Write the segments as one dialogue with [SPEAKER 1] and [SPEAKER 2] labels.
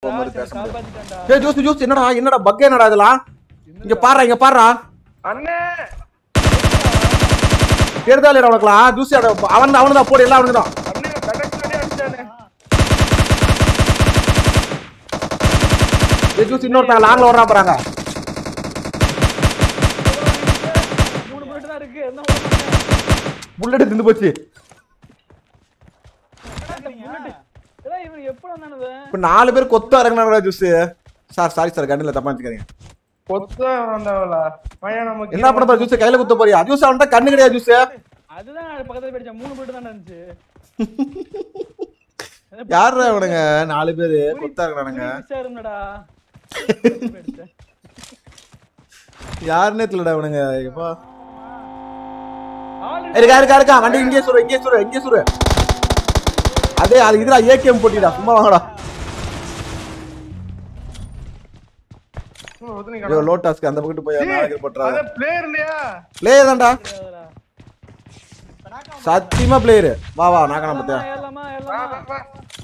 [SPEAKER 1] போகும்போது பேச முடியாது
[SPEAKER 2] காப்பாத்திட்டேன்டா
[SPEAKER 1] ஏய் ஜூஸ் ஜூஸ் என்னடா என்னடா பக் என்னடா இதெல்லாம் இங்க பாருடா இங்க பாருடா
[SPEAKER 3] அண்ணே
[SPEAKER 1] தேர்தல் உனக்குலாம் ஜூஸ் அவன் அவனு தான் போடு எல்லாம் அவனுக்கு தான்
[SPEAKER 3] அண்ணே கனெக்ட் பண்ணி அடிச்சானே
[SPEAKER 1] ஏய் ஜூஸ் இன்னொருத்தங்க லாங்ல ஓடுறான் பாருங்க
[SPEAKER 2] மூணு மினிட் தான் இருக்கு என்ன பண்ண மாட்டேன்
[SPEAKER 1] புல்லட் திந்து போச்சு
[SPEAKER 2] ஏடா இவன் எப்படி வந்தானது
[SPEAKER 1] இப்ப நாலு பேர் கொத்த இறங்கினாங்க ஜூஸ் சார் சாரி சார் கண்ணில் தப்பா நினைச்சுக்காதீங்க
[SPEAKER 3] கொத்த வந்தவள பையன் நமக்கு
[SPEAKER 1] என்ன பண்ண போற ஜூஸ் கையில குத்த போறியா ஜூஸ் அவன்கிட்ட கண்ணு கிடையாது ஜூஸ்
[SPEAKER 2] அதுதான் பக்கத்துல போயிடுச்சேன் மூணு மினிட் தான் இருந்துச்சு
[SPEAKER 1] யாருடா இவனுங்க நாலு பேரு கொத்த இறங்கினானுங்க
[SPEAKER 2] இருந்தடா
[SPEAKER 1] யாருன்னே தெரியலடா இவனுங்க எப்பா இருக்கா இருக்கா இருக்கா வண்டி இங்கே சுரு இங்கே சுரு இங்கே சுரு அதே அது இதுல ஏகேஎம் போட்டிடா சும்மா வாங்கடா ஐயோ லோட்டாஸ்க்கு அந்த பக்கத்து போய் நாளைக்கு போட்டுறாங்க
[SPEAKER 3] அத பிளேயர் இல்லையா
[SPEAKER 1] பிளேயர் தான்டா சத்தியமா பிளேயர் வா வா நான் காண பார்த்தியா
[SPEAKER 2] ஏறலாமா
[SPEAKER 3] வா,
[SPEAKER 2] ஏறலாமா
[SPEAKER 3] வா, வா.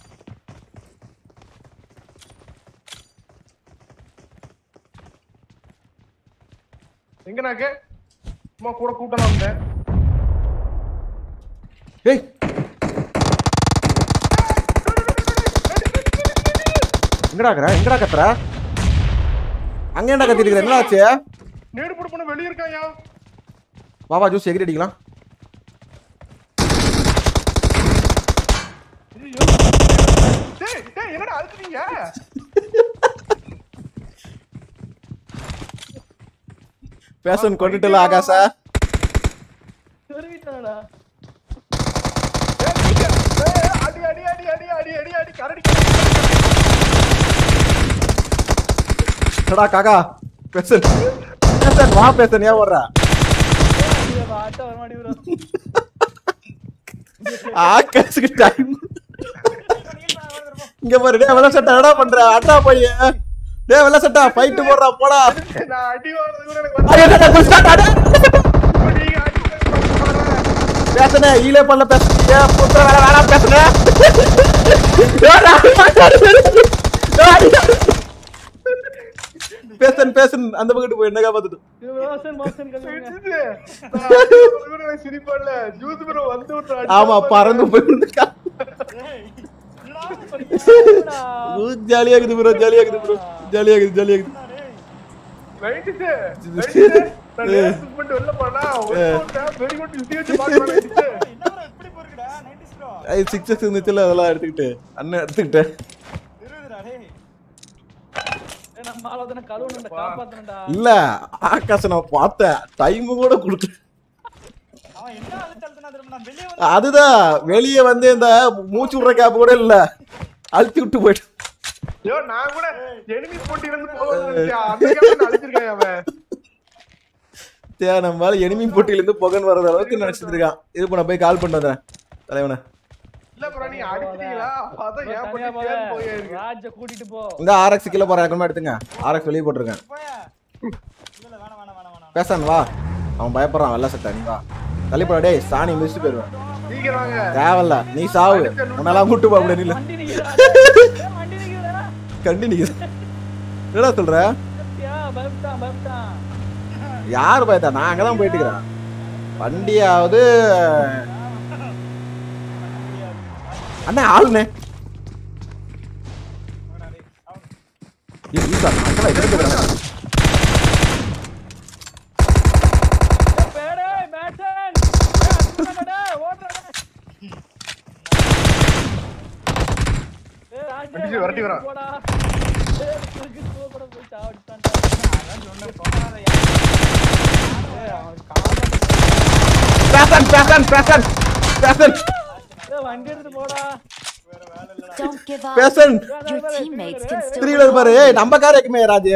[SPEAKER 3] எங்க நாக்கு சும்மா கூட கூட்டம் வந்தேன்
[SPEAKER 1] ஏய் எங்கடா இருக்கற எங்கடா கத்துற அங்க என்ன கத்திட்டு இருக்கிற என்ன ஆச்சு
[SPEAKER 3] நேடு போட்டு போன வெளிய இருக்காயா
[SPEAKER 1] வா வா ஜூஸ் எகிரி அடிக்கலாம்
[SPEAKER 3] ஐயோ. டேய் டேய் என்னடா அழுத்துறீங்க
[SPEAKER 1] பேஷன் கொண்டுட்டுல ஆகாசா
[SPEAKER 2] சொருவிட்டானடா
[SPEAKER 3] ஏய், நிக்க. ஏய், அடி அடி அடி அடி அடி அடி அடி கரடி
[SPEAKER 1] என்னடா காக்கா பேஷன் பேஷன் வா பேஷன் ஏன் வர்ற
[SPEAKER 2] ஆட்ட வர மாட்டி bro
[SPEAKER 1] ஆகாசுக்கு டைம் இங்க பாரு டேய் வெள்ள சட்டை என்னடா பண்ற அட்டா போய் டேய் வெள்ள சட்டை ஃபைட் போடுறா போடா
[SPEAKER 3] நான் அடி வாங்குறது கூட எனக்கு
[SPEAKER 1] அடே டேய் டேய் ஸ்டார்ட் அடே
[SPEAKER 3] வந்து நீங்க அடி வாங்குறது
[SPEAKER 1] பேசுனே ஈலே பண்ணல பேசுறீங்க புத்திர வேலை வேணாம் பேசுனே பேசன் பேசன் அந்த பக்கத்து போய் என்ன காப்பாத்துட்டு
[SPEAKER 2] இது மோசன் மோசன் கல்லுங்க
[SPEAKER 3] சிரிச்சுது. நான் அடி வாங்குறது கூட எனக்கு சிரிப்பா இல்ல. ஜூஸ் bro வந்து விட்டு அடி
[SPEAKER 1] ஆமா பறந்து போயிருந்துக்கா ஜாலியா இருக்குது ப்ரோ ஜாலியா இருக்குது ப்ரோ ஜாலியா இருக்குது ஜாலியா இருக்குது
[SPEAKER 3] ரைட்டுச்சு. ரைட்டுச்சு. நான் நேரா பண்ணிட்டு வெளில போனா, ஒருத்தன் ஒருத்தன் வெடிகுண்டு சுத்தி வச்சு பார்க்கறான் ரைட்டுச்சு.
[SPEAKER 1] ஐ சிக்ஸஸ் இருந்துச்சுல அதெல்லாம் எடுத்துக்கிட்டு அண்ணன் எடுத்துக்கிட்டேன்
[SPEAKER 2] ஏய், நம்ம ஆளோதனை கழுவணும்டா காப்பாத்தணும்டா
[SPEAKER 1] இல்ல ஆகாஷ் நான் பார்த்தேன் டைம் கூட கொடுக்கல அதுதான் வெளியே வந்து இந்த மூச்சு விடுற கேப் கூட இல்ல அழுத்தி விட்டு போயிட்டு
[SPEAKER 3] ஐயோ, நான் கூட enemy போட்டியில இருந்து போகணும்னு நினைச்சேன். அந்த gap ல நான் அடிச்சிருக்கேன் அவன்.
[SPEAKER 1] தே நம்மளால எனிமி போட்டியில இருந்து புகன் வர்ற அளவுக்கு நினைச்சிட்டு இருக்கான் இது பண்ண போய் கால் பண்ணிட்டு வந்துறேன் தலைவனை
[SPEAKER 3] இல்ல bro, நீங்க அடிச்சிட்டீங்களா? அதான்
[SPEAKER 2] bro,
[SPEAKER 3] ஏன்
[SPEAKER 2] தனியா
[SPEAKER 3] போட்டு ஏன்
[SPEAKER 2] போவ
[SPEAKER 3] போயிருக்கு?
[SPEAKER 2] ராஜ கூட்டிட்டு போ
[SPEAKER 1] இந்த ஆர்எக்ஸ் கிலோ போற ரெக்கமெண்ட் எடுத்துங்க ஆர்எக்ஸ் வெளியே போட்டிருக்கேன் பேசான் வா அவன் பயப்படுறான் வெள்ள சட்டை நீ வா தள்ளிப்படா டேய் சாணி மிதிச்சுட்டு போயிருவேன்
[SPEAKER 3] சீக்கிரம் வாங்க.
[SPEAKER 1] தேவையில்ல நீ சாவு உன்னெல்லாம் கூட்டு போ அப்படி இல்ல
[SPEAKER 2] வண்டி நிக்கிறா ஏய், வண்டி நிக்கிறா
[SPEAKER 1] கண்டி நிக்குது என்னடா சொல்ற
[SPEAKER 2] சத்தியா பயப்பட்டான் பயப்பட்டான்
[SPEAKER 1] யார் பயத்தா நான் அங்கதான் போயிட்டு இருக்கிறேன் வண்டியாவது அண்ணா ஆளுண்ணே ஏய், ஈசா, மக்களா, இதுல இருக்கிறாங்க.
[SPEAKER 2] ஏய், பேடே மேட்டன் ஓடுறா ஏய் ராஜே
[SPEAKER 3] வண்டி விரட்டி வரான்.
[SPEAKER 2] போடா ஏய் குறுக்கு போட போய் சாவடிச்சான்டா ஏய் அவன் காலை
[SPEAKER 1] பேசன் பேசன் பேசன் பேசன்
[SPEAKER 2] ஏய் வண்டி எடுத்து போடா
[SPEAKER 4] Don't give up.
[SPEAKER 1] பேசன்
[SPEAKER 4] Your teammates can still
[SPEAKER 1] த்ரீல பாரு ஏய் நம்ம கார் இருக்குமே ராஜு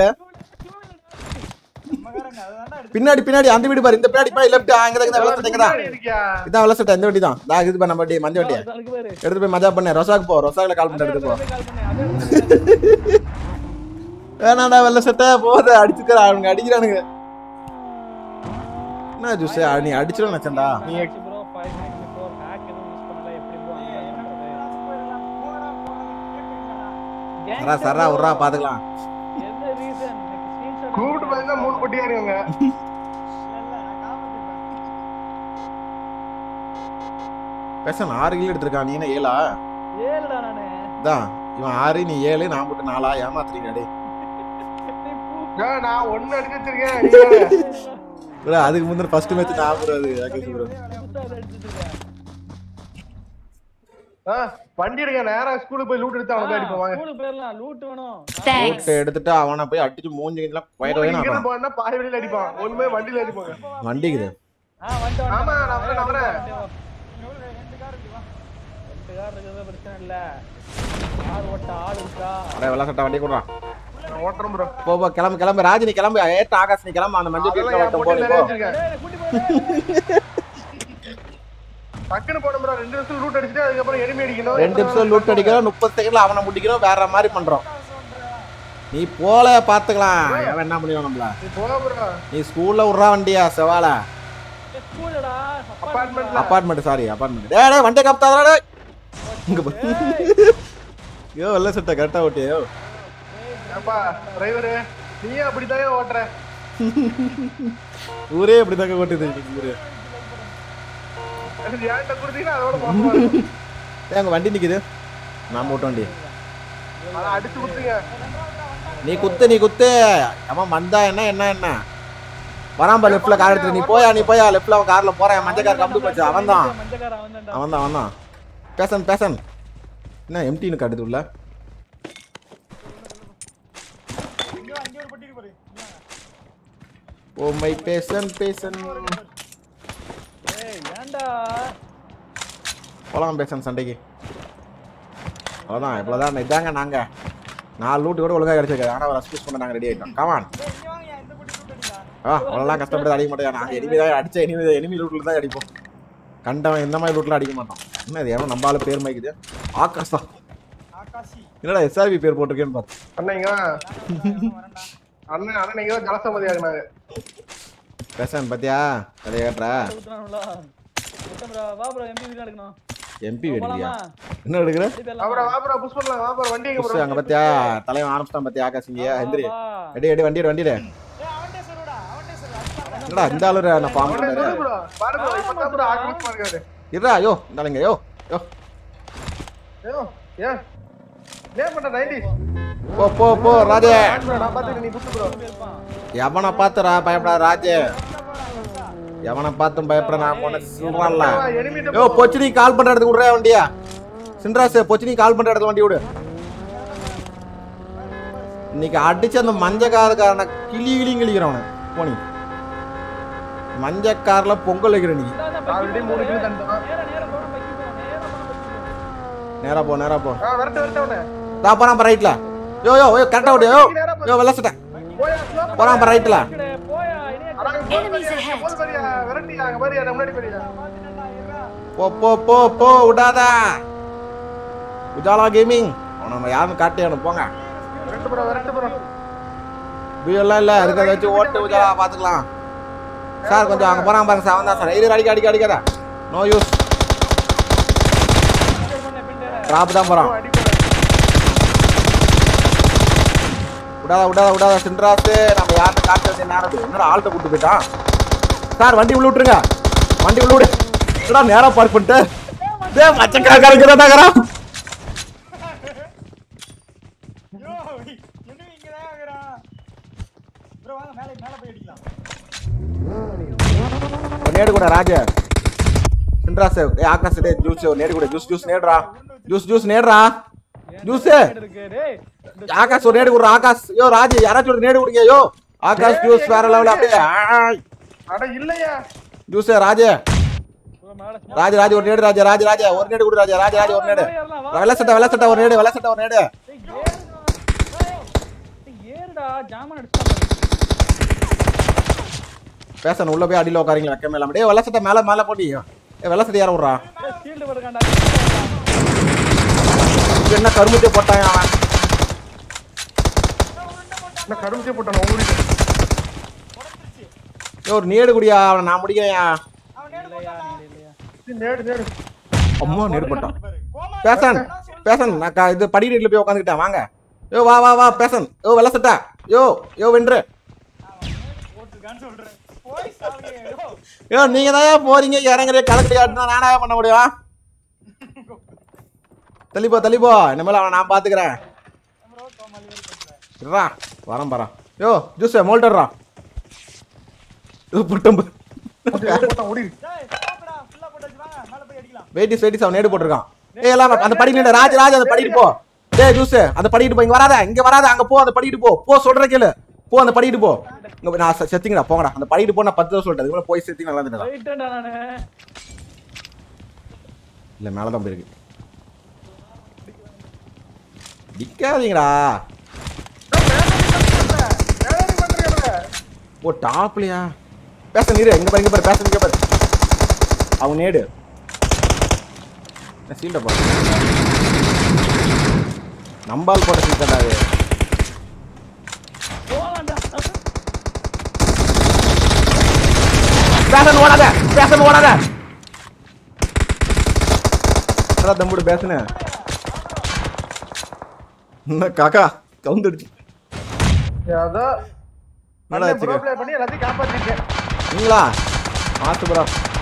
[SPEAKER 1] பின்னாடி பின்னாடி அந்த வீடு பாரு இந்த பின்னாடி பின்னாடி லெஃப்ட் அங்க தான் வெள்ள சட்டை
[SPEAKER 3] முன்னாடி இருக்கியா?
[SPEAKER 1] இதான் வெள்ள சட்டை இந்த வண்டி தான் நான் இது பண்ண வண்டி மஞ்சள் வண்டி
[SPEAKER 2] அதுக்கு பாரு
[SPEAKER 1] எடுத்து போய் மஜா பண்ணு ரொசாக்கு போ ரொசாக்கில் கால் பண்ணி எடுத்து போ
[SPEAKER 2] கால் பண்ணு அதே
[SPEAKER 1] வேணாடா வெள்ள சட்டை போத அடிச்சுக்கிற அவனுங்க அடிக்கிறானுங்க என்ன ஜூஸ் நீ அடிச்சிடும் நினைச்சேன்டா
[SPEAKER 2] நீ ப்ரோ 5 மினிட்ஸ் பிஃபோர் ஹேக் எதுவும் யூஸ் பண்ணல எப்படி ப்ரோ கேங்
[SPEAKER 1] சரா சரா விட்றா பாத்துக்கலாம்
[SPEAKER 2] எந்த ரீசன் ஸ்கிரீன்ஷாட்
[SPEAKER 3] கூப்பிட்டு பார்த்தா மூணு பொட்டியா இருக்காங்க
[SPEAKER 1] பேசன் ஆறு கிலோ எடுத்திருக்கான் நீ என்ன ஏழா
[SPEAKER 2] ஏழுடா நானு
[SPEAKER 1] இதான் இவன் ஆறு நீ ஏழு நான் மட்டும் நாலா ஏமாத்துறீங்க டே
[SPEAKER 2] நீ பூ
[SPEAKER 3] ஏன், நான் ஒண்ணு அடிச்சு வச்சிருக்கேன் நீ வேற.
[SPEAKER 1] bro, அதுக்கு முந்தின ஃபர்ஸ்ட் மேட்ச் நான் bro அது ராகேஷ் bro
[SPEAKER 2] புதுசா அதை எடுத்துட்டு இருக்க.
[SPEAKER 3] ஆ, வண்டி எடுங்க நேரா ஸ்கூலுக்கு போய் லூட் எடுத்து அவங்க போய் அடிப்போம் வாங்க
[SPEAKER 2] ஸ்கூலுக்கு போயிடலாம் லூட் வேணும்
[SPEAKER 4] Thanks.
[SPEAKER 1] போட்டு எடுத்துட்டு அவனை போய் அடிச்சு மூஞ்சிங்கெல்லாம் குயக்கவே
[SPEAKER 3] இங்க
[SPEAKER 1] நான்
[SPEAKER 3] போனா பாய் வழியில அடிப்பான் ஒண்ணுமே வண்டியில அடிப்பாங்க
[SPEAKER 1] வண்டிக்குது
[SPEAKER 2] ஆ வந்துட்டு
[SPEAKER 3] ஆமா, நான் வரேன், நான் வரேன்.
[SPEAKER 2] ரெண்டு கார் இருக்கிறது பிரச்சனை இல்ல கார் ஓட்ட ஆள் இருக்கா
[SPEAKER 1] அடே வெள்ள சட்டை வண்டி கொடுறான்
[SPEAKER 3] நான் ஓட்டுறேன் ப்ரோ
[SPEAKER 1] போ போ கிளம்பு கிளம்பு ராஜினி கிளம்பு ஏத்த ஆகாஷ் நீ கிளம்பு அந்த மஞ்சள்
[SPEAKER 3] அதெல்லாம்
[SPEAKER 1] பீட்ல
[SPEAKER 3] என்
[SPEAKER 1] வட்டம்
[SPEAKER 3] பொட்டியில
[SPEAKER 1] போடு
[SPEAKER 3] நிறைய
[SPEAKER 1] போ
[SPEAKER 3] வச்சிருக்கேன்
[SPEAKER 2] டேய், கூட்டி போடு.
[SPEAKER 3] டக்குன்னு போடும் ப்ரோ ரெண்டு நிமிஷம் லூட் அடிச்சுட்டு அதுக்கப்புறம் எனிமி அடிக்கணும்
[SPEAKER 1] ரெண்டு நிமிஷம் லூட் அடிக்கிறோம் முப்பது செகண்ட்ல அவனை முடிக்கிறோம் வேற மாதிரி பண்றோம் நீ போல பாத்துக்கலாம் அவன் என்ன பண்ணிடுவான் நம்மள
[SPEAKER 3] நீ போ ப்ரோ
[SPEAKER 1] நீ ஸ்கூல்ல விட்றா வண்டியா செவால
[SPEAKER 2] ஏய், ஸ்கூலுடா
[SPEAKER 3] அப்பார்ட்மெண்ட்ல
[SPEAKER 1] அபார்ட்மெண்ட் சாரி அபார்ட்மெண்ட் டேய் டேய் வண்டியை காப்பாத்தாதடா டேய் இங்க போ ஐயோ வெள்ள சட்டை கரெக்டா ஓட்டியோ
[SPEAKER 3] ஏப்பா டிரைவரு நீயே அப்படித்தானே ஓட்டுற
[SPEAKER 1] ஊரே இப்படி தாங்க ஓட்டுது இன்னைக்கு ஊரு
[SPEAKER 3] அது ஏன்ட்ட கொடுத்தீங்கன்னா அதோட மோசமா இருக்கும்
[SPEAKER 1] ஏய் அங்க வண்டி நிக்குது நான் ஓட்ட வண்டி
[SPEAKER 3] அதை அடிச்சு கொடுத்துங்க
[SPEAKER 1] நீ குத்து நீ குத்து அவன் வந்தா என்ன என்ன என்ன வராம்பா லெஃப்ட்ல கார் எடுத்து நீ போயா நீ போயா லெஃப்ட்ல அவன் கார்ல போறான் மஞ்சள் கார் கம்பு போச்சு அவன் தான்
[SPEAKER 2] மஞ்சக்கார அவன்தான்டா
[SPEAKER 1] அவன் தான் அவன் தான் பேசன் பேசன் என்ன எம்டின்னு காட்டுது உள்ள ஓ மை பேசன் பேசன்
[SPEAKER 2] ஏய் ஏன்டா
[SPEAKER 1] போலாம் பேசன் சண்டைக்கு அவ்வளோதான் இவ்வளோதான் இதாங்க நாங்க நாலு லூட்டு கூட ஒழுங்கா கிடைச்சிருக்காது ஆனால் ரெஸ்பியூஸ் பண்ண நாங்கள் ரெடி ஆகிட்டோம் கமான் ஆ அவ்வளோலாம் கஷ்டப்பட்டு அடிக்க மாட்டோம் நாங்கள் எனிமி தான் அடிச்ச எனிமி எனிமி லூட்டில் தான் அடிப்போம் கண்டவன் இந்த மாதிரி லூட்டில் அடிக்க மாட்டோம் என்ன இது எவன் நம்பால பேர் மைக்குது ஆகாஷ் தான் என்னடா எஸ்ஆர்பி பேர் போட்டிருக்கேன்னு பார்த்து
[SPEAKER 3] அண்ணங்க அண்ணன் அண்ணன் நீங்க தான் ஜலசமதி ஆகுனாங்க
[SPEAKER 1] பேசன் பாத்தியா கதையை காட்டுறா
[SPEAKER 2] ஊத்துறானுல மொத்தம் bro, வா ப்ரோ எம்பி வீடியோ எடுக்கணும்
[SPEAKER 1] எம்பி வெடிக்கிறியா
[SPEAKER 2] போலாமா
[SPEAKER 1] என்ன எடுக்கிற
[SPEAKER 2] ரெடி பேர்லாம்
[SPEAKER 3] அப்புறம் வாப்புறம் புஷ் பண்ணலாம் வாப்புறம் வண்டி எங்க
[SPEAKER 1] புதுசு அங்க பாத்தியா தலைவன் ஆரம்பிச்சிட்டான் பாத்தியா ஆகாஷ் இங்க எந்திரி
[SPEAKER 2] வா.
[SPEAKER 1] எடி எடி வண்டி எடு, வண்டி எடு. என்னடா இந்த ஆளு நான் ஃபார்ம் பண்ணாரு
[SPEAKER 3] ப்ரோ பாரு ப்ரோ இப்ப தான் ப்ரோ ஆக்ரோஷமா இருக்காரு
[SPEAKER 1] இருடா யோ இந்தாளுங்க யோ யோ
[SPEAKER 3] ஐயோ ஏன் ஏன் பண்ற 90s
[SPEAKER 1] போ போ போ ராஜே
[SPEAKER 3] ப்ரோ நான் பாத்துக்கிறேன் நீ புட்டு ப்ரோ
[SPEAKER 2] இருப்பான்.
[SPEAKER 1] எவனை பார்த்துடா பயப்படாத ராஜே எவனை பார்த்தும் பயப்பட நான் போன சொல்றான்ல
[SPEAKER 3] எனிமி
[SPEAKER 1] யோ பொச்சினி கால் பண்ற இடத்துக்கு விடுறா வண்டியா சின்ராஸ் பொச்சினி கால் பண்ற இடத்துல வண்டி விடு இன்னைக்கு அடிச்சு அந்த மஞ்சக்காரக்காரனை கிளி கிளி கிளிக்கிறவன போனி மஞ்சக்காரில் பொங்கல் வைக்கிற நீ
[SPEAKER 2] இந்தா, இந்தா,
[SPEAKER 3] ஆல்ரெடி
[SPEAKER 2] பைக்கு
[SPEAKER 3] மூணு
[SPEAKER 2] போடு.
[SPEAKER 3] கிலோ தண்டோம்
[SPEAKER 2] நேரா நேரா போனா பைக்கு போ, நேரா போனா பைக்கு போ.
[SPEAKER 1] நேரா போ நேரா போ
[SPEAKER 3] ஆ வரட்டு வரட்டு அவனே
[SPEAKER 1] நான் போறான் ரைட்ல யோ யோ யோ கரெக்டா ஓடு யோ யோ வெள்ள சட்டை
[SPEAKER 3] போயா ஸ்லோ
[SPEAKER 1] போறான் ரைட்ல
[SPEAKER 2] இங்கடே, போயா இனியா
[SPEAKER 3] அடங்க
[SPEAKER 4] Enemies ahead.
[SPEAKER 3] போது பாரியா வரட்டியா அங்க பாரியா நம்ம முன்னாடி பாரியா
[SPEAKER 1] போ போ போ போ விடாதா உஜாலா கேமிங் அவனை நம்ம யாரும் காட்டியானு போங்க
[SPEAKER 3] வரட்டு ப்ரோ வரட்டு ப்ரோ
[SPEAKER 1] எல்லாம் இல்ல அதுக்கு அதை வச்சு ஓட்டு உஜாலா பாத்துக்கலாம் சார் கொஞ்சம் அங்க போறான் பாருங்க சார் அவன் தான் சார் இது அடிக்க அடிக்க அடிக்காத நோ யூஸ்
[SPEAKER 2] பண்ண பின்னேற.
[SPEAKER 1] டிராப் தான் போறான்
[SPEAKER 3] அடி போறேன்
[SPEAKER 1] விடாத விடாத விடாத சின்ராஸ் நம்ம யார்கிட்ட காட்டு வச்சு நேரம் என்னடா ஆள்கிட்ட கூட்டு போயிட்டான் சார் வண்டி உள்ள விட்டுருங்க வண்டி உள்ள விடு என்னடா நேரா பார்க் பண்ணிட்டு டே மச்சக்கா கலக்கிறதாகரா நேடு கூட ராஜ சின்ராஸ் ஏ ஆகாஷ் டே ஜூஸ் நேடு கூட ஜூஸ் ஜூஸ் நேடுறா ஜூஸ் ஜூஸ் நேடுறா ஜூஸ்
[SPEAKER 2] இருக்கு. டேய், இந்த
[SPEAKER 1] ஆகாஷ் ஒரு நேடு கொடுறா ஆகாஷ் யோ ராஜ் யாராச்சும் ஒரு நேடு கொடுங்க யோ ஆகாஷ் ஜூஸ் வேற லெவல் அப்படியே ஆய்.
[SPEAKER 3] அட இல்லையா
[SPEAKER 1] ஜூஸ் ராஜே
[SPEAKER 2] bro, மேல smoke.
[SPEAKER 1] ராஜ் ராஜ் ஒரு நேடு ராஜா ராஜ் ராஜா ஒரு நேடு கொடு ராஜா ராஜ் ராஜ் ஒரு நேடு
[SPEAKER 2] ஏறலாம், வா.
[SPEAKER 1] வெள்ள சட்டை வெள்ள சட்டை ஒரு நேடு வெள்ள சட்டை ஒரு நேடு
[SPEAKER 2] டேய், ஏறுடா. டேய், ஏறுடா, ஜாமான் அடிச்சுட்டான் பாரு.
[SPEAKER 1] பேசணும் உள்ள போய் அடியில உட்காரிங்களா வைக்க மேல டேய் வெள்ள சட்டை மேல மேல போடி ஏ வெள்ள சட்டை யார விடுறா
[SPEAKER 2] டேய், shield போட்டுருக்கான்டா.
[SPEAKER 1] இது என்ன கருமுத்தி போட்டான் அவன்
[SPEAKER 3] என்ன கரும்பு போட்டானோ உங்களுக்கு
[SPEAKER 1] ஏய், ஒரு நேடு குடியா அவனை நான் முடிக்கிறேன்
[SPEAKER 2] இல்லையா, இல்ல, இல்லையா.
[SPEAKER 3] நேடு நேடு
[SPEAKER 1] அம்மா நேடு போட்டான் பேசன் பேசன் நான் க- இது படி ரேட்ல போய் உட்காந்துக்கிட்டேன் வாங்க யோ வா வா வா பேசன் யோ வெள்ள சட்டா யோ யோ வென்று
[SPEAKER 2] போட்டுருக்கான்னு சொல்றேன் போய் சாமி யோ
[SPEAKER 1] யோ நீங்க தான் போறீங்க இறங்குறீங்க கலக்கடி காட்டினா நானா பண்ண முடியும் தள்ளிப்போ தள்ளிப்போ இனிமேல் அவனை நான் பாத்துக்கிறேன்
[SPEAKER 2] ப்ரோ கோமாளி மாதிரி பேசுறேன்
[SPEAKER 1] இருடா வரேன் பாரா யோ ஜூஸ் மோல்டர்ரா இது புட்டம்பு
[SPEAKER 3] போட்டான் ஓடி
[SPEAKER 2] டேய் ஸ்டாப்டா ஃபுல்லா போட்டு வச்சு வாங்க மேல போய் அடிக்கலாம்
[SPEAKER 1] வெயிட்டிஸ் வெயிட்டிஸ் அவன் நேடு போட்டிருக்கான் ஏய் எல்லாம் அந்த படிக்கு நின்று ராஜ் ராஜ் அந்த படிக்கிட்டு போ டேய் ஜூஸ் அந்த படிக்கிட்டு போ இங்க வராத இங்க வராத அங்க போ அந்த படிக்கிட்டு போ போ சொல்ற கேளு போ அந்த படிக்கிட்டு போ இங்க போய் நான் செ- செத்திங்கடா போங்கடா அந்த படிக்கிட்டு போ நான் பத்து தடவை சொல்லிட்டேன் இதுக்கு மேல போய் செத்திங்க நல்லா இருந்துடா
[SPEAKER 2] போயிட்டேன்டா நானு
[SPEAKER 1] இல்ல மேல தான் போயிருக்கு நிக்காதீங்கடா ஓ டாப்லயா பேச நீரு எங்க பாரு இங்க பாரு பேச இங்க பாரு அவன் நேடு சீல்ட பாரு நம்பால் போட்ட சீல்டா அது
[SPEAKER 2] போலாம்டா
[SPEAKER 1] பேசன் ஓடாத பேசன் ஓடாத அதான் தம்புடு பேசுன என்ன காக்கா கவுந்துடுச்சு
[SPEAKER 3] அதான்
[SPEAKER 1] என்னடா
[SPEAKER 3] ப்ரோ
[SPEAKER 1] வச்சுக்க
[SPEAKER 3] ப்ளே பண்ணி எல்லாத்தையும் காப்பாத்திருக்கேன்
[SPEAKER 1] நீங்களா மாஸ் ப்ரோ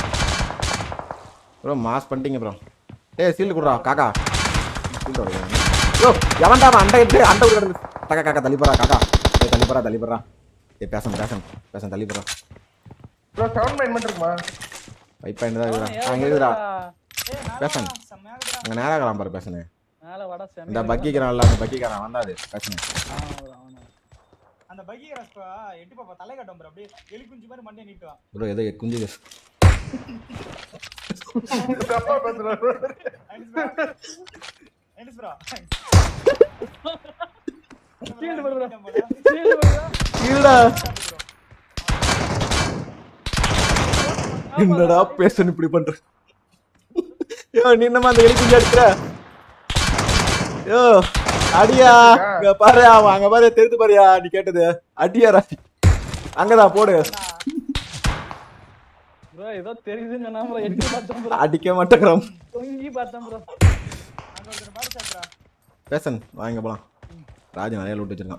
[SPEAKER 1] ப்ரோ மாஸ் பண்ணிட்டீங்க ப்ரோ ஏய் சீல்டு குடுறா காக்கா சீல்டு வருது யோ எவன்டா அவன் அண்டை எடுத்து அண்டை விட்டு கிடந்து காக்கா காக்கா தள்ளிப்பறா காக்கா ஏய் தள்ளிப்பறா தள்ளிப்பறா ஏய் பேசன் பேசன் பேசன் தள்ளிப்பறா
[SPEAKER 3] ப்ரோ செவன் மைண்ட் மட்டும் இருக்குமா
[SPEAKER 1] ஃபைவ் பாயிண்ட் தான் இருக்குடா அங்கே இருக்குடா
[SPEAKER 2] ஏய் மேல
[SPEAKER 1] பேசன்.
[SPEAKER 2] வா, செம்மையா இருக்குடா.
[SPEAKER 1] அங்கே நேராக இருக்கலாம் பாரு பேசனே
[SPEAKER 2] மேல வட செம்மையா
[SPEAKER 1] இந்த
[SPEAKER 2] இருக்குடா.
[SPEAKER 1] பக்கிக்கிறான்ல அந்த பக்கிக்காரன் வந்தாது பேசனே
[SPEAKER 2] ஆமா bro, ஆமா. அந்த பகி ரஸ்பா எட்டி பாப்பா தலை கட்டும் bro அப்படியே எலி குஞ்சு மாதிரி மண்டைய நீட்டுவான்
[SPEAKER 1] ப்ரோ ஏதோ குஞ்சு
[SPEAKER 3] தப்பா பேசுறாரு
[SPEAKER 2] ஐனிஸ் bro
[SPEAKER 5] Shield போடு bro.
[SPEAKER 2] போடு
[SPEAKER 5] Shield போடு.
[SPEAKER 1] இல்லடா என்னடா பேசன் இப்படி பண்ற யோ நீ என்னமா அந்த எலி குஞ்சு அடிக்கிற யோ அடியா இங்க பாரு அவன் அங்க பாரு தெரிந்து பாரியா நீ கேட்டது அடியா ராஜி அங்கதான் போடு
[SPEAKER 5] bro ஏதோ தெரியுதுன்னு சொன்னா bro எட்டி பார்த்தேன் bro
[SPEAKER 1] அடிக்க மாட்டேங்கிறான்
[SPEAKER 5] தொங்கி பார்த்தேன் bro
[SPEAKER 2] அங்க ஒருத்தர் பாரு சாப்ரா
[SPEAKER 1] பேசன் வாங்க போலாம் ராஜு நிறைய லூட் வச்சிருக்கான்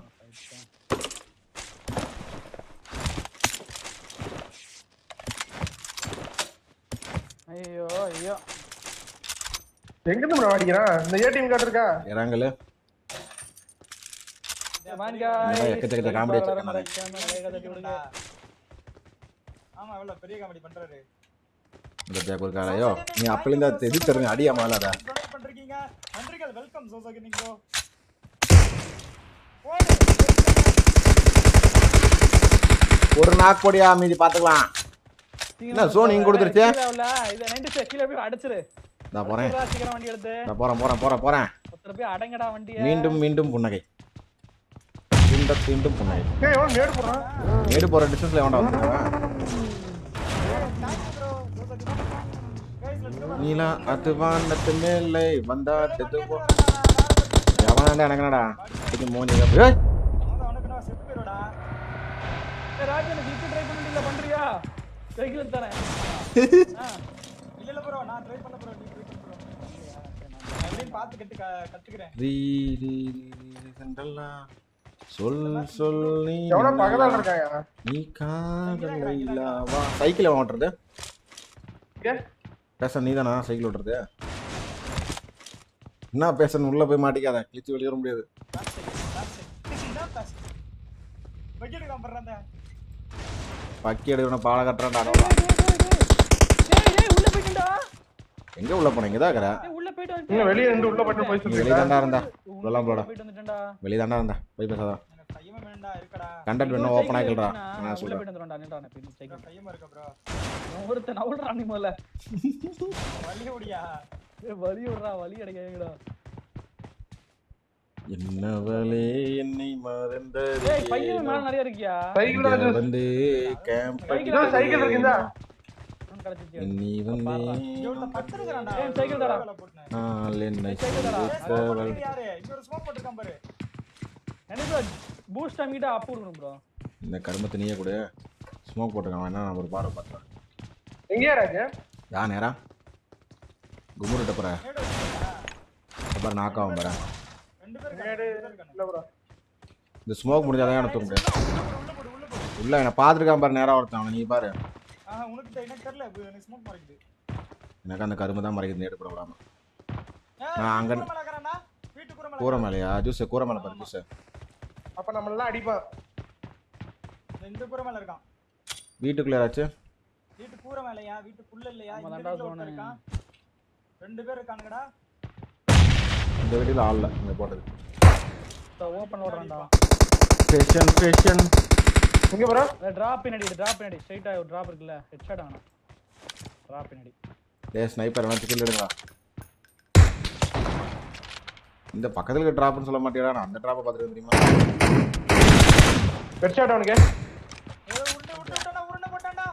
[SPEAKER 5] ஐயோ ஐயோ
[SPEAKER 3] எங்க இருந்து ப்ரோ அடிக்கிறான் இந்த ஏடிஎம் கார்டு இருக்கா
[SPEAKER 1] இறங்கலு
[SPEAKER 5] வாங்க
[SPEAKER 1] நிறைய எக்கச்சக்க comedy வச்சிருக்கேன் நானு.
[SPEAKER 2] ஆமா எவ்வளவு பெரிய காமெடி பண்றாரு
[SPEAKER 1] இந்த பேக் ஒரு காலையோ நீ அப்பலேருந்து அது எது தெரிஞ்சு அடியா மேல அதை
[SPEAKER 2] Donate பண்றீங்க நன்றிகள் வெல்கம் சோசோக்கு நீங்க
[SPEAKER 1] ஒரு நாக் போடியா மீதி பாத்துக்கலாம் என்ன, zone இங்க கொடுத்துருச்சு?
[SPEAKER 5] இத 96 கீழ போய் அடைச்சிரு
[SPEAKER 1] நான் போறேன்
[SPEAKER 5] சீக்கிரம் சீக்கிரம் வண்டி எடுத்து
[SPEAKER 1] நான் போறேன் போறேன் போறேன் போறேன்
[SPEAKER 5] ஒருத்தர் போய் அடங்கடா வண்டிய
[SPEAKER 1] மீண்டும் மீண்டும் புன்னகை மீண்டும் மீண்டும் புன்னகை
[SPEAKER 3] ஏய் எவன் மேடு போடுறான்
[SPEAKER 1] ஏடு போற டிஸ்டன்ஸ்ல எவன்டா வந்திருக்காங்க நீலா அது வானத்து மேலே வந்தாட்டது போ எவனாண்டா எனக்கு என்னடா இது மூஞ்சி ஏய்
[SPEAKER 5] ஏய், ராஜு எனக்கு கிளிக் ட்ரை பண்ணிட்டு பண்றியா சைக்கிள் தரேன் ஆ,
[SPEAKER 2] இல்ல இல்ல ப்ரோ நான் ட்ரை பண்ண ப்ரோ நீ ட்ரை பண்ண ப்ரோ நான் எப்படின்னு பார்த்து கட்டு க- கத்துக்கிறேன்
[SPEAKER 1] ரீ ரீ ரீ ரீ சென்றல்லா சொல் சொல் நீ
[SPEAKER 3] எவனோ பக்கத்தால இருக்காங்க
[SPEAKER 1] நீ காதல் இல்லாவா சைக்கிள் எவன் ஓட்டுறது
[SPEAKER 3] இங்க.
[SPEAKER 1] பேச நீதானா சைக்கிள் ஓட்டுறது என்ன பேசணும் உள்ள போய் மாட்டிக்காத கிழிச்சு வெளியே வர முடியாது
[SPEAKER 2] பக்கெட் காம்பறான்
[SPEAKER 1] பக்கி எடுக்கணும் பாலை கட்டுறான்டா
[SPEAKER 5] ஏய் ஏய் உள்ள போயிட்டா
[SPEAKER 1] எங்க உள்ள போன இங்கதான் இருக்கிற
[SPEAKER 5] ஏய் உள்ள போயிட்டு
[SPEAKER 3] நீங்க
[SPEAKER 5] வந்துட்டேன்
[SPEAKER 3] வெளிய இருந்து உள்ள போயிட்டு போய்
[SPEAKER 1] நீ
[SPEAKER 3] சொல்றீங்க
[SPEAKER 1] வெளியே தாண்டா இருந்தா உள்ளலாம் போடா
[SPEAKER 5] போயிட்டு வந்துட்டேன்டா
[SPEAKER 1] வெளியே தாண்டா இருந்தா போய் பேசாதா
[SPEAKER 2] எனக்கு கையமா வேணும்டா இருக்கடா
[SPEAKER 1] கண்டென்ட் வேணும்
[SPEAKER 5] இன்னொரு
[SPEAKER 1] ஓப்பன்
[SPEAKER 5] cycle
[SPEAKER 1] ஆகிக்கலடா
[SPEAKER 5] இருக்குண்ணா,
[SPEAKER 1] நான்
[SPEAKER 5] உள்ள
[SPEAKER 1] சொல்றேன்
[SPEAKER 5] போயிட்டு வந்துடும்டா, நின்னுடா, நான் பின் cycle.
[SPEAKER 2] கையமா இருக்க ப்ரோ
[SPEAKER 5] நான் ஒருத்தன் நவுல்றா நீ முதல்ல
[SPEAKER 2] வலி ஓடியா
[SPEAKER 5] ஏய், வலி விடுறா வலி அடைக்காதீங்கடா
[SPEAKER 1] என்னவளே என்னை மறந்தது
[SPEAKER 5] ஏய் பையன் மேல நிறைய இருக்கியா
[SPEAKER 3] சைக்கிள்
[SPEAKER 1] இங்க
[SPEAKER 3] தான்
[SPEAKER 1] வந்து கேம்ப்
[SPEAKER 3] இதோ சைக்கிள் இருக்குதா
[SPEAKER 5] அவன் கிடைச்சிச்சு
[SPEAKER 1] நீ வந்து
[SPEAKER 2] இவன்ல பத்திருக்கறான்டா
[SPEAKER 5] ஏய், cycle தாடா.
[SPEAKER 1] நாள் என்னை
[SPEAKER 5] cycle தாடா.
[SPEAKER 1] சுமத்தவள்.
[SPEAKER 2] யாரு இங்க ஒரு ஸ்மோக் போட்டுருக்கான் பாரு
[SPEAKER 5] எனக்கு பூஸ்ட் அமிட்டா அப் கொடுக்கணும் ப்ரோ
[SPEAKER 1] இந்த கருமத்தை நீயே கொடு ஸ்மோக் போட்டுருக்கான் என்ன நான் ஒரு பார்வை பார்த்தேன்
[SPEAKER 3] எங்கேயா ராஜு
[SPEAKER 1] யா நேரா கும்முருட்ட போற
[SPEAKER 2] நேடு வச்சிருக்கா
[SPEAKER 1] பாரு நாக்காவும் பாரு
[SPEAKER 2] ரெண்டு
[SPEAKER 3] நேடு இல்ல ப்ரோ
[SPEAKER 1] இந்த ஸ்மோக் முடிஞ்சாதான் எனக்கு தூக்க முடியும்
[SPEAKER 2] உள்ள போடு உள்ள போடு
[SPEAKER 1] உள்ள என்ன பார்த்துருக்கான் பாரு நேரா ஒருத்தன் அவனை நீ பாரு
[SPEAKER 2] ஆஹா உனக்கு தெ- எனக்கு தெரியல இப்ப எனக்கு ஸ்மோக் மறைக்குது
[SPEAKER 1] எனக்கு அந்த கரும்பு தான் மறைக்குது நேடு போட விடாம
[SPEAKER 2] ஏய்,
[SPEAKER 1] நான் அங்க-
[SPEAKER 2] கூரை மேல இருக்கிறானா? வீட்டு கூரை மேல
[SPEAKER 1] கூரை மேலையா ஜூஸ் கூரை மேலே பாரு ஜூஸ்
[SPEAKER 3] அப்ப நம்ம எல்லாம் அடிப்பான்
[SPEAKER 2] இந்த- இந்த கூரை மேல இருக்கான்
[SPEAKER 1] வீட்டுக்குள்ள யாராச்சும்
[SPEAKER 2] வீட்டு கூரை மேலயா வீட்டுக்குள்ள இல்லையா
[SPEAKER 5] ஆமா,
[SPEAKER 2] இந்த
[SPEAKER 5] தாண்டா
[SPEAKER 2] வீட்டுல ஒருத்தன்
[SPEAKER 5] zone.
[SPEAKER 2] இருக்கான் ரெண்டு பேர் இருக்கானுங்கடா
[SPEAKER 1] இந்த வீட்டில் ஆள்ல இங்க போட்டது
[SPEAKER 5] ஓப்பன் ஓடுறான்டா
[SPEAKER 1] ஃபேஷன் ஃபேஷன்
[SPEAKER 3] இங்க ப்ரோ
[SPEAKER 5] டிராப் பின்னாடி டிராப் பின்னாடி ஸ்ட்ரைட்டா ஒரு டிராப் இருக்குல்ல ஹெட்ஷாட் ஆனா டிராப் பின்னாடி
[SPEAKER 1] டே ஸ்னைப்பர் எல்லாம் கில் எடுங்களா இந்த பக்கத்துல இருக்க டிராப்னு சொல்ல மாட்டேடா நான் அந்த டிராப்பை பார்த்துட்டு தெரியுமா
[SPEAKER 3] ஹெட்ஷாட் அவனுக்கு
[SPEAKER 2] ஏய், உருண்டை விட்டு விட்டான்டா உருண்டை போட்டான்டா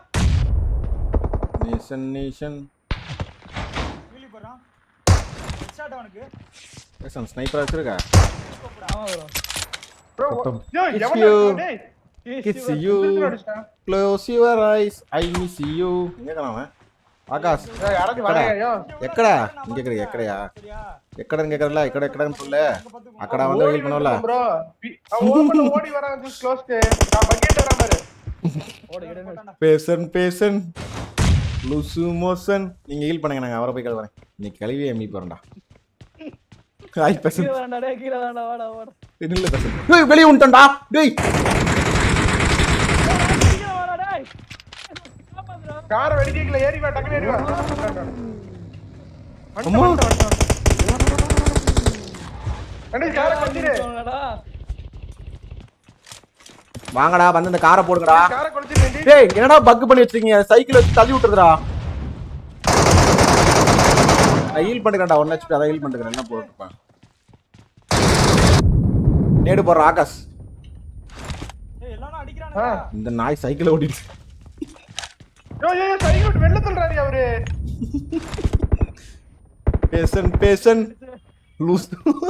[SPEAKER 1] நேஷன் நேஷன்
[SPEAKER 2] வீலி போடுறான் ஹெட்ஷாட் அவனுக்கு
[SPEAKER 1] ஃபேஷன் ஸ்னைப்பர் வச்சிருக்கா
[SPEAKER 5] ஆமா ப்ரோ
[SPEAKER 3] ப்ரோ
[SPEAKER 1] மொத்தம்.
[SPEAKER 3] யோ
[SPEAKER 1] Kiss
[SPEAKER 3] எவன்
[SPEAKER 1] you.
[SPEAKER 3] டேய்
[SPEAKER 1] கிட்ஸ் யூ
[SPEAKER 3] அடிச்சான்
[SPEAKER 1] close your eyes I miss you எங்க காணாம ஆகாஷ்
[SPEAKER 3] ஏய், யாராச்சும் வராங்க யோ
[SPEAKER 1] ఎక్కడ ఇంకెక్కడ ఎక్కడయా
[SPEAKER 2] சரியா
[SPEAKER 1] ఎక్కడ ఇంకెక్కడలా ఎక్కడ ఎక్కడని சொல்லு
[SPEAKER 2] அங்க பாத்துக்கோ
[SPEAKER 1] అక్కడ வந்து வெயில் பண்ணுவல
[SPEAKER 3] ப்ரோ ஓபன் ஓடி வரான் ஜஸ்ட் க்ளோஸ் நான் பக்கெட் வரேன் பாரு
[SPEAKER 5] ஓடு இடம்
[SPEAKER 1] பேசன் பேசன் லூசு மோசன் நீங்க ஹீல் பண்ணுங்க நாங்க அவரை போய் கழுவுறேன் இன்னைக்கு கழுவி எம்மி போறேன்டா ஹாய் பேசன்
[SPEAKER 5] கீழே வேண்டாம் டேய் கீழே வேண்டாம் வாடா வாடா
[SPEAKER 1] இல்ல பேசன் டேய் வெளிய உண்டா டேய்
[SPEAKER 5] கீழே வாடா டேய் காப்பாத்துடா
[SPEAKER 3] காரை வெடிக்கல ஏறி வா டக்குனு ஏறி வா
[SPEAKER 1] அம்மா.
[SPEAKER 3] அண்ணே காரை கொளுத்திரு
[SPEAKER 5] வாடா
[SPEAKER 1] வாங்கடா வந்து இந்த காரை போடுங்கடா
[SPEAKER 3] காரை கொளுத்திரு
[SPEAKER 1] டேய் என்னடா பக் பண்ணி வச்சிருக்கீங்க சைக்கிள் வச்சு தள்ளி விட்டுறதுடா நான் ஹீல் பண்ணிக்கிறேன்டா ஒன் ஹெச்பி அதை ஹீல் பண்ணிக்கிறேன் என்ன போட்டுருப்பேன் நேடு போடுற ஆகாஷ்
[SPEAKER 2] ஏய் எல்லாரும்
[SPEAKER 3] ஆ.
[SPEAKER 2] அடிக்கிறானுங்க
[SPEAKER 1] இந்த நாய் சைக்கிள் ஓட்டிட்டு
[SPEAKER 3] யோ யோ யோ சைக்கிள் விட்டு வெளில தள்ளுறாரு அவரு
[SPEAKER 1] பேசன் பேசன் லூஸ்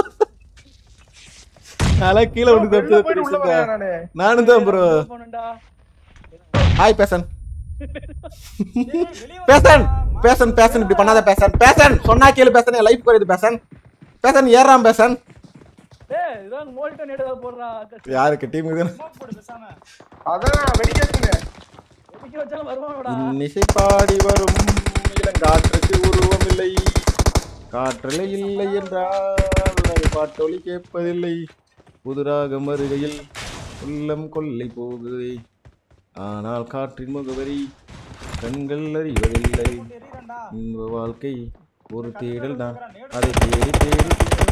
[SPEAKER 1] அதெல்லாம் கீழே வந்து
[SPEAKER 3] வெளில போயிட்டு உள்ள
[SPEAKER 1] தப்பு
[SPEAKER 3] வரேன் நானு
[SPEAKER 1] நானும் தான் ப்ரோ
[SPEAKER 5] போணும்டா
[SPEAKER 1] ஹாய் பேசன்
[SPEAKER 2] ஏய், வெளிய வா.
[SPEAKER 1] பேசன் பேசன் பேசன் இப்படி பண்ணாத பேசன் பேசன் சொன்னா கேளு பேசன் என் லைஃப் குறையுது பேசன் பேசன் ஏறாம் பேசன்
[SPEAKER 5] டேய் இதான் மோல்டன் எடுத்து போடுறான்
[SPEAKER 1] யாருக்கு டீமுக்கு
[SPEAKER 2] smoke போடு பேசாம
[SPEAKER 3] அதான் வெடிக்கிறதுங்க
[SPEAKER 5] எதுக்கு வச்சாலும் வருவானோடா
[SPEAKER 1] இன்னிசை பாடி வரும் இளங்காற்றுக்கு உருவம் இல்லை காற்றலை இல்லை என்றால் அது பாட்டொலி கேட்பதில்லை புதுராகம் வருகையில் உள்ளம் கொள்ளை போகுதே ஆனால் காற்றின் முகவரி கண்கள் அறிவதில்லை
[SPEAKER 2] எறிறேன்டா
[SPEAKER 1] இந்த வாழ்க்கை ஒரு தேடல் தான் அதை தேடி தேடி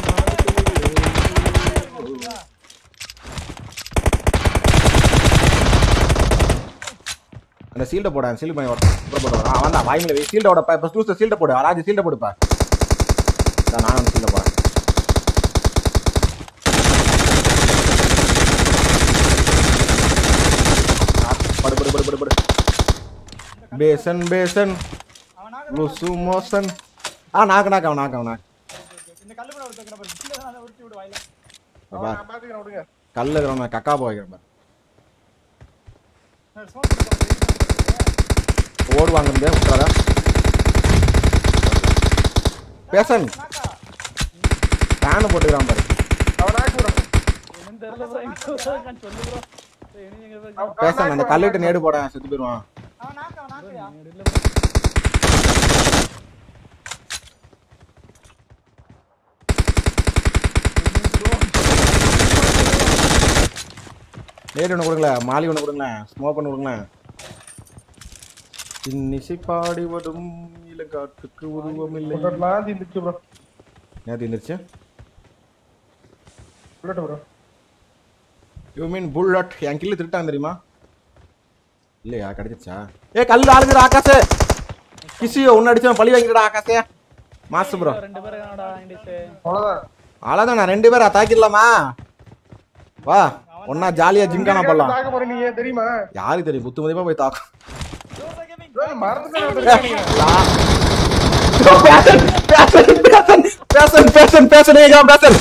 [SPEAKER 1] அந்த சீல்ட போட சீல்டு பண்ணி போட போட ஆ வந்தா வாய்மையில வை சீல்ட போட இப்போ லூஸ் சீல்ட போடு ராஜ் சீல்ட போடுப்பா இதான் நான் சீல்ட போட படு படு படு படு படு பேசன் பேசன்
[SPEAKER 2] அவனாக
[SPEAKER 1] லுசு மோசன் ஆ நாக்கு நாக்கு அவன் நாக்கு அவன் நாக்கு
[SPEAKER 2] இந்த கல்லு மேல ஒருத்தர் பாரு கீழே தான் அதை உருட்டி விடு வாயில
[SPEAKER 1] பாப்பா
[SPEAKER 3] நான் பாத்துக்கிறேன் விடுங்க
[SPEAKER 1] கல்ல இருக்கிறவன் கக்கா போய்க்கிறேன் பாரு.
[SPEAKER 2] நான் smoke போட்டு வரேன்.
[SPEAKER 1] ஓடுவாங்க இருந்து விட்டுறாதா பேசன்
[SPEAKER 2] நாக்கா.
[SPEAKER 1] ஃபேனு போட்டுக்கிறான் பாரு
[SPEAKER 3] அவன் ஆக்கு bro.
[SPEAKER 5] என்னன்னு தெரியல ப்ரோ எங்க இருக்கான்னு சொல்லு ப்ரோ இனி எங்க போய்
[SPEAKER 3] அவன்
[SPEAKER 1] பேசன் அந்த கல்லிட்டு நேடு போட செத்து போயிடுவான்
[SPEAKER 2] அவன் நாக்கு, அவன் நாக்குயா?
[SPEAKER 5] இல்ல bro.
[SPEAKER 1] நேடு ஒன்று கொடுங்களேன் மாலி ஒன்று கொடுங்களேன் ஸ்மோக் ஒன்று கொடுங்களேன் இன்னிசை பாடி வடும் இளங்காட்டுக்கு உருவம் இல்லை
[SPEAKER 3] புல்லட்லாம் தீந்துச்சு bro.
[SPEAKER 1] நேற்று இருந்துச்சு
[SPEAKER 3] bullet bro.
[SPEAKER 1] You mean bullet என் கில்லு திருட்டான் தெரியுமா இல்லையா கிடைச்சிச்சா ஏ கல்லு ஆளுங்கிற ஆகாசே கிசியோ ஒன்று அடிச்சவன் பழி வாங்கிடா ஆகாசே மாசு ப்ரோ
[SPEAKER 5] ரெண்டு பேரும் என்னடா இண்டிஸ்
[SPEAKER 3] அவ்வளவுதான்.
[SPEAKER 1] அவ்வளோதான் நான் ரெண்டு பேரா தாக்கிடலாமா வா ஒன்னா ஜாலியா ஜிம்கானா பண்ணலாம்
[SPEAKER 3] தாக்க போறேன் நீங்க தெரியுமா
[SPEAKER 1] யாருக்கு தெரியும் குத்து மதிப்பா போய் தாக்கும்
[SPEAKER 2] Jose Gaming.
[SPEAKER 3] bro, மறந்துட்டேன் நான் தெரியாதீங்க.
[SPEAKER 1] பேசன் பேசன் பேசன் பேசன் பேசன் ஏகாம் பேசன்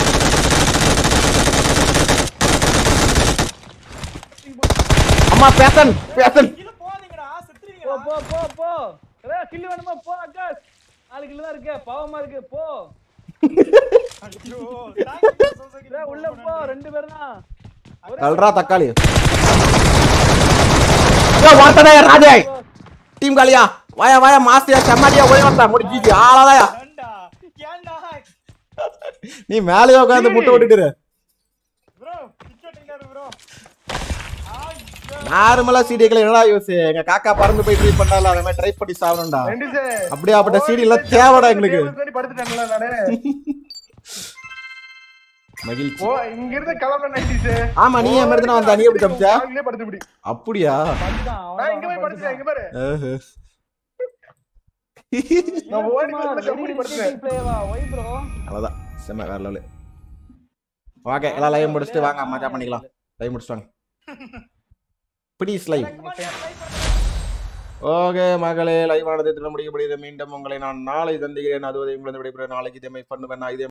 [SPEAKER 1] அம்மா பேசன் பேசன்
[SPEAKER 2] கீழே போகாதீங்கடா,
[SPEAKER 5] போ
[SPEAKER 2] செத்துருவீங்கடா.
[SPEAKER 5] போ போ போ ஏய் கில்லி வேணுமா போ அக்காஸ் நாலு கில்லு தான் இருக்கு பாவமா இருக்கு போ டேய், உள்ள போ ரெண்டு பேர் தான்
[SPEAKER 1] கல்றா தக்காளி வார்த்தடா ராஜே டீம் காலியா வாயா வாயா மாஸ்டியா செம்மாடியா ஓடி வந்தா முடிஞ்சிச்சு ஆளாதாயா
[SPEAKER 2] ஏன்டா ஏன்டா
[SPEAKER 1] நீ மேலேயே உட்காந்து முட்டை விட்டுட்டு
[SPEAKER 2] ப்ரோ கிரிக்கெட் ப்ரோ
[SPEAKER 1] நார்மலா சீடிகளை என்னடா யூஸ் எங்க காக்கா பறந்து போய் ட்ரை பண்ணால அந்த மாதிரி ட்ரை பண்ணி சாப்பிடணும்டா
[SPEAKER 3] ரெண்டு
[SPEAKER 1] அப்படியாப்பட்ட சீடி எல்லாம் தேவைடா எங்களுக்கு
[SPEAKER 3] படுத்துட்டாங்களா நானு
[SPEAKER 1] மகிழ்ச்சி
[SPEAKER 3] ஓ இங்க இருந்து கிளம்ப நைட்டிஸ்
[SPEAKER 1] ஆமா நீ என் மாதிரி வந்தா நீ எப்படி தப்பிச்ச
[SPEAKER 3] அங்கேயே படுத்து பிடி
[SPEAKER 1] அப்படியா
[SPEAKER 5] வந்துட்டான்
[SPEAKER 3] நான் இங்க போய் படுத்துட்டேன் இங்க பாரு
[SPEAKER 1] ஆஹ்.
[SPEAKER 3] நான் ஓடி வந்து கம்பெனி படுத்துட்டேன்
[SPEAKER 5] பிளேவா ஒய் ப்ரோ
[SPEAKER 1] அவ்வளவுதான் செம்ம வேற லெவலு ஓகே எல்லாம் லைவ் முடிச்சுட்டு வாங்க மஜா பண்ணிக்கலாம் லைவ் முடிச்சுட்டு வாங்க ப்ளீஸ் லைவ் ஓகே மகளே லைவ் ஆனது தினம் முடிக்கப்படுகிறது மீண்டும் உங்களை நான் நாளை சந்திக்கிறேன் அதுவரை உங்களது விடைபெற நாளைக்கு இதே மாதிரி பண்ணுவேன் நான் இதே